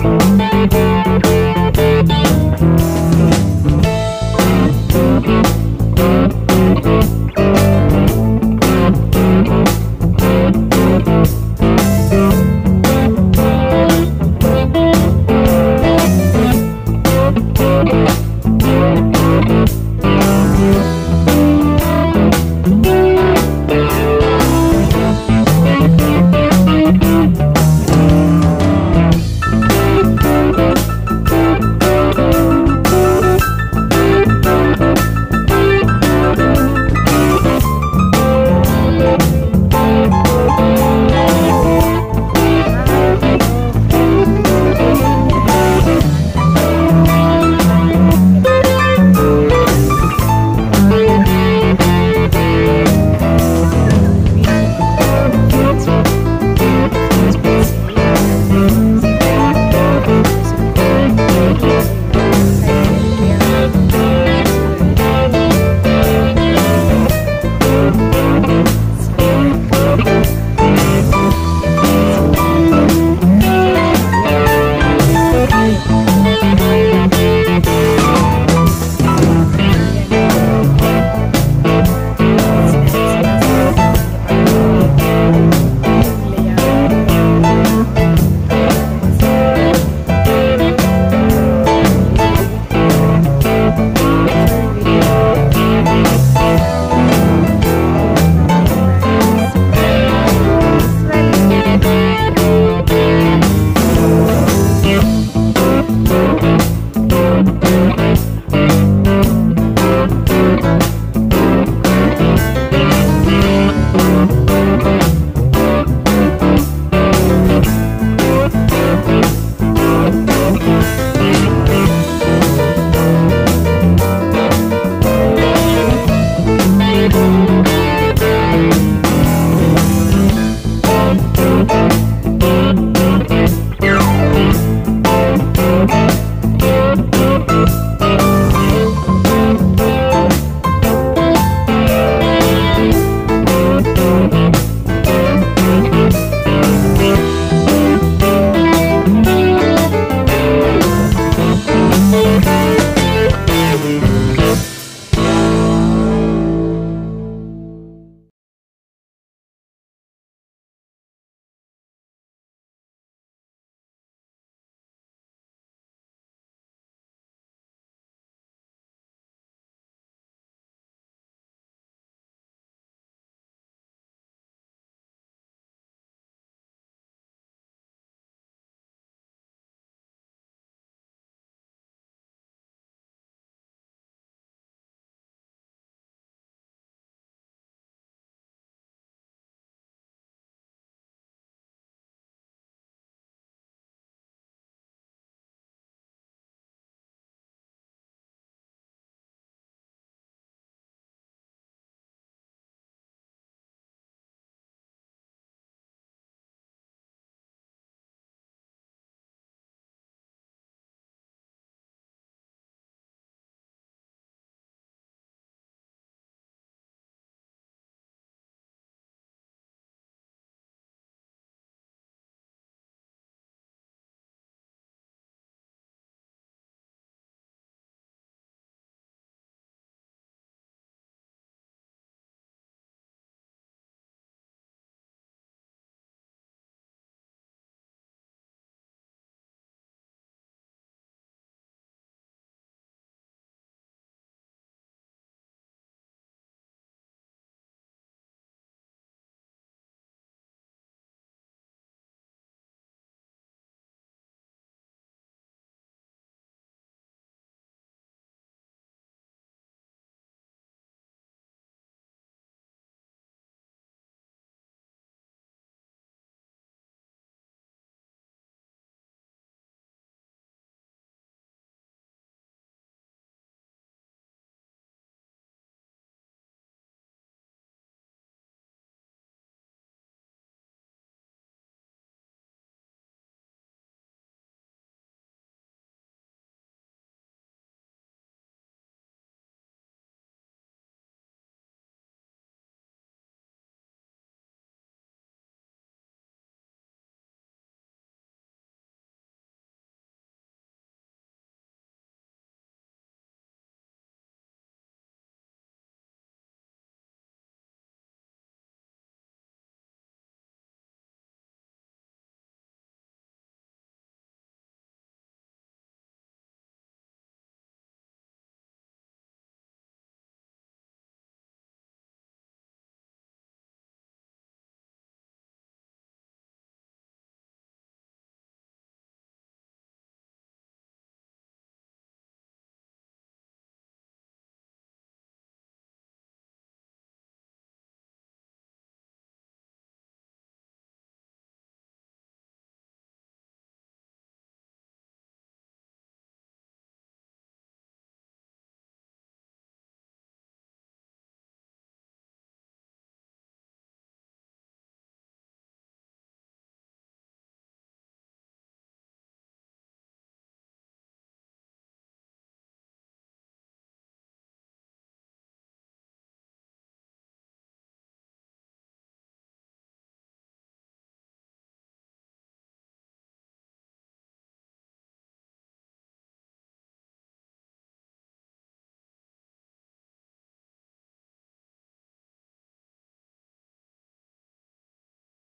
Thank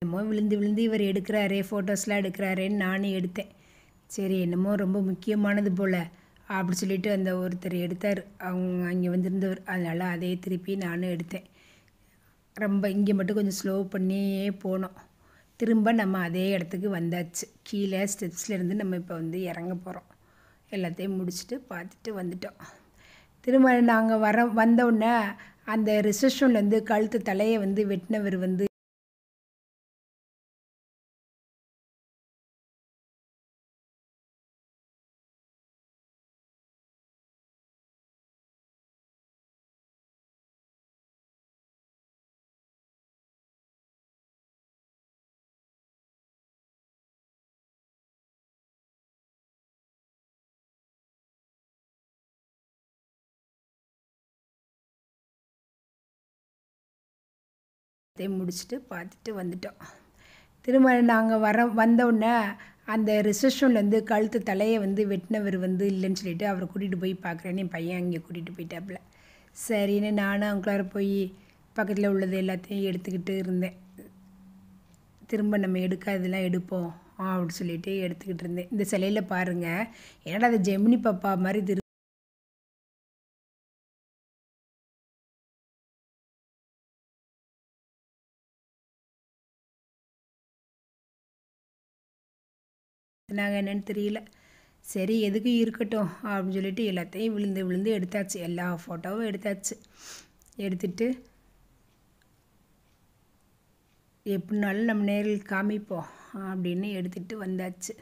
என்னமோ விழுந்து விழுந்து இவர் எடுக்கிறாரே ஃபோட்டோஸ்லாம் எடுக்கிறாரேன்னு நானும் எடுத்தேன் சரி என்னமோ ரொம்ப முக்கியமானது போல் அப்படி சொல்லிட்டு அந்த ஒருத்தர் எடுத்தார் அவங்க அங்கே வந்திருந்தவர் அதனால் அதே திருப்பி நானும் எடுத்தேன் ரொம்ப இங்கே மட்டும் கொஞ்சம் ஸ்லோ பண்ணியே போனோம் திரும்ப நம்ம அதே இடத்துக்கு வந்தாச்சு கீழே ஸ்டெப்ஸில் இருந்து நம்ம இப்போ வந்து இறங்க போகிறோம் எல்லாத்தையும் முடிச்சுட்டு பார்த்துட்டு வந்துட்டோம் திரும்ப நாங்கள் வர வந்த உடனே அந்த ரிசப்ஷன்லேருந்து கழுத்து தலையை வந்து வெட்டினவர் வந்து எல்லாத்தையும் முடிச்சுட்டு பார்த்துட்டு வந்துட்டோம் திரும்ப நாங்கள் வர வந்த உடனே அந்த ரிசப்ஷன்லேருந்து கழுத்து தலையை வந்து வெட்டினவர் வந்து இல்லைன்னு சொல்லிட்டு அவரை கூட்டிகிட்டு போய் பார்க்குறேன்னு என் பையன் அங்கே கூட்டிகிட்டு போயிட்டாப்புல சரின்னு நானும் அவங்களார போய் பக்கத்தில் உள்ளது எல்லாத்தையும் எடுத்துக்கிட்டு இருந்தேன் திரும்ப நம்ம எடுக்காததெல்லாம் எடுப்போம் அப்படின்னு சொல்லிட்டு எடுத்துக்கிட்டு இருந்தேன் இந்த சிலையில் பாருங்கள் என்னடா அது ஜெமினி பாப்பா மாதிரி திரு நாங்கள் என்னன்னு தெரியல சரி எதுக்கு இருக்கட்டும் அப்படின்னு சொல்லிட்டு எல்லாத்தையும் விழுந்து விழுந்து எடுத்தாச்சு எல்லா ஃபோட்டோவும் எடுத்தாச்சு எடுத்துட்டு எப்படினாலும் நம்ம நேரில் காமிப்போம் அப்படின்னு எடுத்துகிட்டு வந்தாச்சு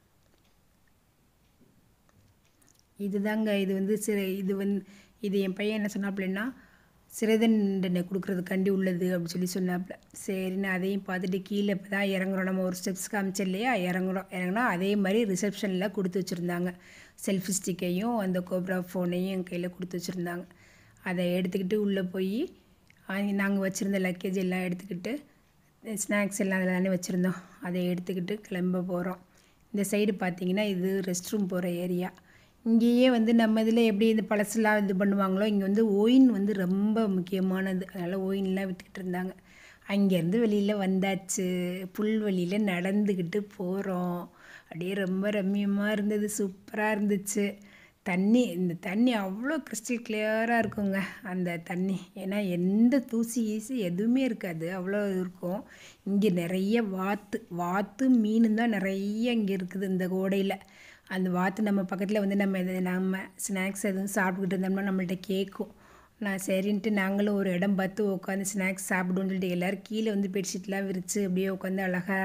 இதுதாங்க இது வந்து சிறை இது வந்து இது என் பையன் என்ன சொன்னாப்புலன்னா சிறை தண்டனை கொடுக்குறதுக்காண்டி உள்ளது அப்படின்னு சொல்லி சொன்னாப்புல சரின்னு அதையும் பார்த்துட்டு கீழே இப்போ தான் இறங்குறோம் நம்ம ஒரு ஸ்டெப்ஸ் காமிச்சோம் இல்லையா இறங்குறோம் இறங்குனா அதே மாதிரி ரிசப்ஷனில் கொடுத்து வச்சுருந்தாங்க செல்ஃபி ஸ்டிக்கையும் அந்த கோப்ரா ஃபோனையும் என் கையில் கொடுத்து வச்சுருந்தாங்க அதை எடுத்துக்கிட்டு உள்ளே போய் நாங்கள் வச்சுருந்த லக்கேஜ் எல்லாம் எடுத்துக்கிட்டு ஸ்நாக்ஸ் எல்லாம் அதில் தானே வச்சுருந்தோம் அதை எடுத்துக்கிட்டு கிளம்ப போகிறோம் இந்த சைடு பார்த்தீங்கன்னா இது ரெஸ்ட் ரூம் போகிற ஏரியா இங்கேயே வந்து நம்ம இதில் எப்படி இந்த பழசுலாம் இது பண்ணுவாங்களோ இங்கே வந்து ஒயின் வந்து ரொம்ப முக்கியமானது அதனால் ஒயின்லாம் விற்றுக்கிட்டு இருந்தாங்க அங்கேருந்து வெளியில் வந்தாச்சு புல்வெளியில் நடந்துக்கிட்டு போகிறோம் அப்படியே ரொம்ப ரம்மியமாக இருந்தது சூப்பராக இருந்துச்சு தண்ணி இந்த தண்ணி அவ்வளோ கிறிஸ்டல் கிளியராக இருக்குங்க அந்த தண்ணி ஏன்னா எந்த தூசி ஈசி எதுவுமே இருக்காது அவ்வளோ இருக்கும் இங்கே நிறைய வாத்து வாத்து மீனும் தான் நிறைய இங்கே இருக்குது இந்த கோடையில் அந்த வாத்து நம்ம பக்கத்தில் வந்து நம்ம எது நம்ம ஸ்நாக்ஸ் எதுவும் சாப்பிட்டுக்கிட்டு இருந்தோம்னா நம்மள்ட்ட கேட்கும் நான் சரின்ட்டு நாங்களும் ஒரு இடம் பார்த்து உட்காந்து ஸ்நாக்ஸ் சாப்பிடுவோம்னு சொல்லிட்டு எல்லோரும் கீழே வந்து பெட்ஷீட்லாம் விரித்து அப்படியே உட்காந்து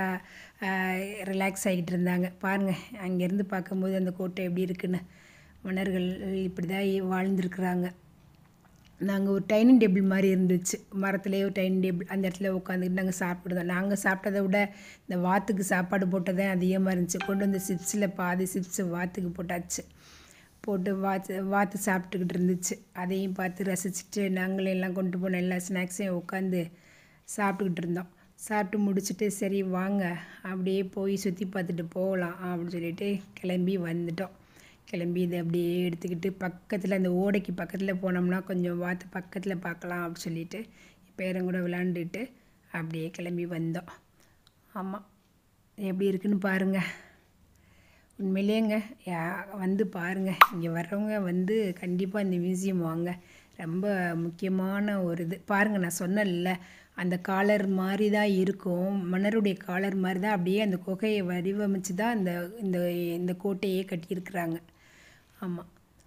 அழகாக ரிலாக்ஸ் ஆகிட்டு இருந்தாங்க பாருங்கள் அங்கேருந்து பார்க்கும்போது அந்த கோட்டை எப்படி இருக்குன்னு மன்னர்கள் இப்படி தான் வாழ்ந்துருக்குறாங்க நாங்கள் ஒரு டைனிங் டேபிள் மாதிரி இருந்துச்சு மரத்துலேயே ஒரு டைனிங் டேபிள் அந்த இடத்துல உட்காந்துக்கிட்டு நாங்கள் சாப்பிடுதோம் நாங்கள் சாப்பிட்டதை விட இந்த வாத்துக்கு சாப்பாடு போட்டதே அதிகமாக இருந்துச்சு கொண்டு வந்து சிப்ஸில் பாதி சிப்ஸு வாத்துக்கு போட்டாச்சு போட்டு வாத்து வாத்து சாப்பிட்டுக்கிட்டு இருந்துச்சு அதையும் பார்த்து ரசிச்சுட்டு நாங்களே எல்லாம் கொண்டு போன எல்லா ஸ்நாக்ஸையும் உட்காந்து சாப்பிட்டுக்கிட்டு இருந்தோம் சாப்பிட்டு முடிச்சுட்டு சரி வாங்க அப்படியே போய் சுற்றி பார்த்துட்டு போகலாம் அப்படின்னு சொல்லிட்டு கிளம்பி வந்துட்டோம் கிளம்பி இதை அப்படியே எடுத்துக்கிட்டு பக்கத்தில் அந்த ஓடைக்கு பக்கத்தில் போனோம்னா கொஞ்சம் வாத்து பக்கத்தில் பார்க்கலாம் அப்படின்னு சொல்லிட்டு பேரன் கூட விளாண்டுட்டு அப்படியே கிளம்பி வந்தோம் ஆமாம் எப்படி இருக்குன்னு பாருங்கள் உண்மையிலேங்க யா வந்து பாருங்கள் இங்கே வர்றவங்க வந்து கண்டிப்பாக இந்த மியூசியம் வாங்க ரொம்ப முக்கியமான ஒரு இது பாருங்கள் நான் சொன்னேன்ல அந்த காலர் மாதிரி தான் இருக்கும் மன்னருடைய காலர் மாதிரி தான் அப்படியே அந்த குகையை வடிவமைச்சு தான் இந்த இந்த இந்த கோட்டையே கட்டியிருக்கிறாங்க ஆமாம்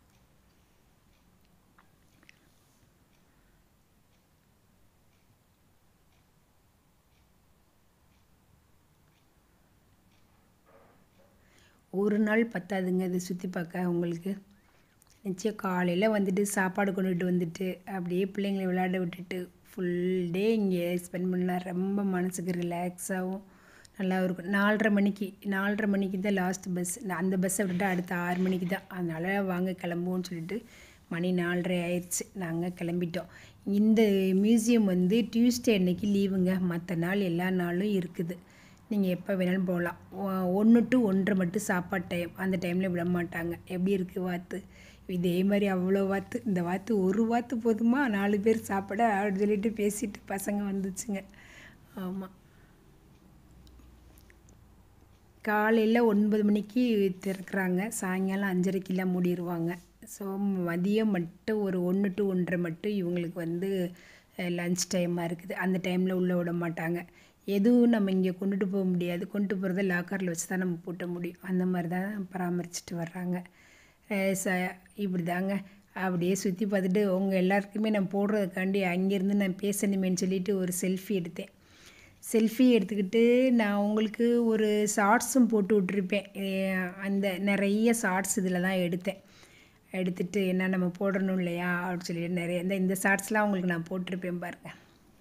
ஒரு நாள் பத்தாதுங்க இதை சுற்றி பார்க்க உங்களுக்கு நிச்சயம் காலையில் வந்துட்டு சாப்பாடு கொண்டுட்டு வந்துட்டு அப்படியே பிள்ளைங்களை விளையாட விட்டுட்டு ஃபுல் டே இங்கே ஸ்பெண்ட் பண்ணால் ரொம்ப மனசுக்கு ரிலாக்ஸாகவும் நல்லா இருக்கும் நாலரை மணிக்கு நாலரை மணிக்கு தான் லாஸ்ட் பஸ் அந்த பஸ்ஸை விட்டுட்டு அடுத்த ஆறு மணிக்கு தான் அதனால் வாங்க கிளம்புவோம்னு சொல்லிட்டு மணி நாலரை ஆயிடுச்சு நாங்கள் கிளம்பிட்டோம் இந்த மியூசியம் வந்து டியூஸ்டே அன்னைக்கு லீவுங்க மற்ற நாள் எல்லா நாளும் இருக்குது நீங்கள் எப்போ வேணாலும் போகலாம் ஒன்று டு ஒன்றரை மட்டும் சாப்பாடு டைம் அந்த டைமில் விட மாட்டாங்க எப்படி இருக்குது வாத்து இதே மாதிரி அவ்வளோ வாத்து இந்த வாத்து ஒரு வாத்து போதுமா நாலு பேர் சாப்பிட அப்படின்னு சொல்லிட்டு பேசிட்டு பசங்க வந்துச்சுங்க ஆமாம் காலையில் ஒன்பது மணிக்கு திறக்கிறாங்க சாயங்காலம் அஞ்சரைக்கெல்லாம் மூடிடுவாங்க ஸோ மதியம் மட்டும் ஒரு ஒன்று டு ஒன்றரை மட்டும் இவங்களுக்கு வந்து லஞ்ச் டைமாக இருக்குது அந்த டைமில் உள்ளே விட மாட்டாங்க எதுவும் நம்ம இங்கே கொண்டுட்டு போக முடியாது கொண்டுட்டு போகிறத லாக்கரில் வச்சு தான் நம்ம பூட்ட முடியும் அந்த மாதிரி தான் பராமரிச்சுட்டு வர்றாங்க அஹ் ச இப்படி தாங்க அப்படியே சுற்றி பார்த்துட்டு உங்கள் எல்லாருக்குமே நான் போடுறதுக்காண்டி அங்கேருந்து நான் பேசணுமேன்னு சொல்லிட்டு ஒரு செல்ஃபி எடுத்தேன் செல்ஃபி எடுத்துக்கிட்டு நான் உங்களுக்கு ஒரு ஷார்ட்ஸும் போட்டு விட்ருப்பேன் அஹ் அந்த நிறைய ஷார்ட்ஸ் இதில் தான் எடுத்தேன் எடுத்துட்டு என்ன நம்ம போடணும் இல்லையா அப்படின்னு சொல்லிட்டு நிறைய இந்த இந்த ஷார்ட்ஸ்லாம் உங்களுக்கு நான் போட்டிருப்பேன் பாருங்கள்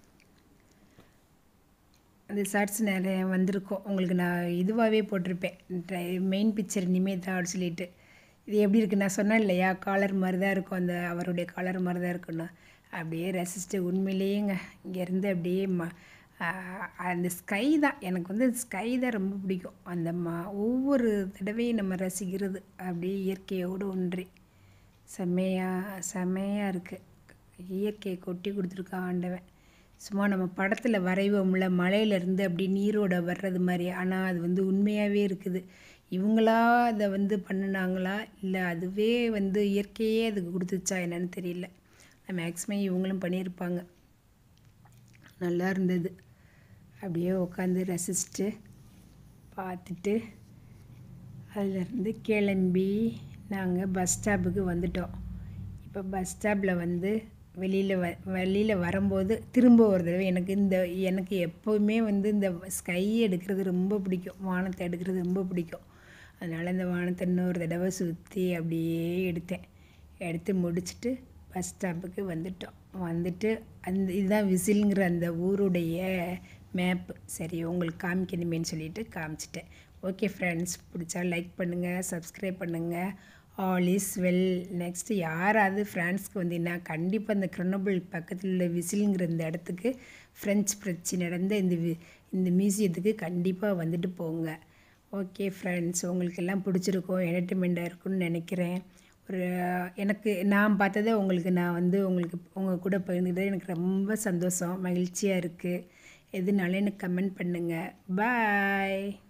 அந்த ஷார்ட்ஸ் நிறைய வந்திருக்கும் உங்களுக்கு நான் இதுவாகவே போட்டிருப்பேன் மெயின் பிக்சர் இனிமேல் தான் அப்படின்னு சொல்லிட்டு இது எப்படி இருக்குது நான் சொன்னேன் இல்லையா காலர் மாதிரி தான் இருக்கும் அந்த அவருடைய காலர் மாதிரி தான் இருக்குன்னு அப்படியே ரசிச்சுட்டு உண்மையிலேயேங்க இங்கேருந்து அப்படியே ம ஆஹ் அந்த ஸ்கை தான் எனக்கு வந்து ஸ்கை தான் ரொம்ப பிடிக்கும் அந்த ம ஒவ்வொரு தடவையும் நம்ம ரசிக்கிறது அப்படியே இயற்கையோடு ஒன்றி செம்மையாக செம்மையாக இருக்குது இயற்கையை கொட்டி கொடுத்துருக்கான் ஆண்டவன் சும்மா நம்ம படத்தில் வரைவோம்ல மலையிலேருந்து அப்படி நீரோட வர்றது மாதிரி ஆனால் அது வந்து உண்மையாகவே இருக்குது இவங்களா அதை வந்து பண்ணினாங்களா இல்லை அதுவே வந்து இயற்கையே அதுக்கு கொடுத்துச்சா என்னன்னு தெரியல மேக்ஸிமம் இவங்களும் பண்ணியிருப்பாங்க நல்லா இருந்தது அப்படியே உட்காந்து ரசிச்சுட்டு பார்த்துட்டு அதிலேருந்து கிளம்பி நாங்கள் பஸ் ஸ்டாப்புக்கு வந்துட்டோம் இப்போ பஸ் ஸ்டாப்பில் வந்து வெளியில் வ வெளியில் வரும்போது திரும்ப ஒரு தடவை எனக்கு இந்த எனக்கு எப்போவுமே வந்து இந்த ஸ்கை எடுக்கிறது ரொம்ப பிடிக்கும் வானத்தை எடுக்கிறது ரொம்ப பிடிக்கும் அதனால் இந்த வானத்தை இன்னொரு தடவை சுற்றி அப்படியே எடுத்தேன் எடுத்து முடிச்சுட்டு பஸ் ஸ்டாப்புக்கு வந்துட்டோம் வந்துட்டு அந்த இதுதான் விசிலுங்கிற அந்த ஊருடைய மேப்பு சரி உங்களுக்கு காமிக்கணுமேன்னு சொல்லிட்டு காமிச்சிட்டேன் ஓகே ஃப்ரெண்ட்ஸ் பிடிச்சா லைக் பண்ணுங்கள் சப்ஸ்கிரைப் பண்ணுங்கள் ஆல் இஸ் வெல் நெக்ஸ்ட்டு யாராவது ஃப்ரான்ஸ்க்கு வந்தீங்கன்னா கண்டிப்பாக இந்த கிரனபிள் பக்கத்தில் உள்ள விசிலுங்கிற இந்த இடத்துக்கு ஃப்ரெஞ்ச் பிரச்சனை நடந்த இந்த வி இந்த மியூசியத்துக்கு கண்டிப்பாக வந்துட்டு போங்க ஓகே ஃப்ரெண்ட்ஸ் உங்களுக்கு எல்லாம் பிடிச்சிருக்கும் என்டர்டைன்மெண்ட்டாக இருக்கும்னு நினைக்கிறேன் ஒரு எனக்கு நான் பார்த்ததை உங்களுக்கு நான் வந்து உங்களுக்கு உங்கள் கூட பகிர்ந்துக்கிட்டது எனக்கு ரொம்ப சந்தோஷம் மகிழ்ச்சியாக இருக்குது எதுனாலும் எனக்கு கமெண்ட் பண்ணுங்கள் பாய்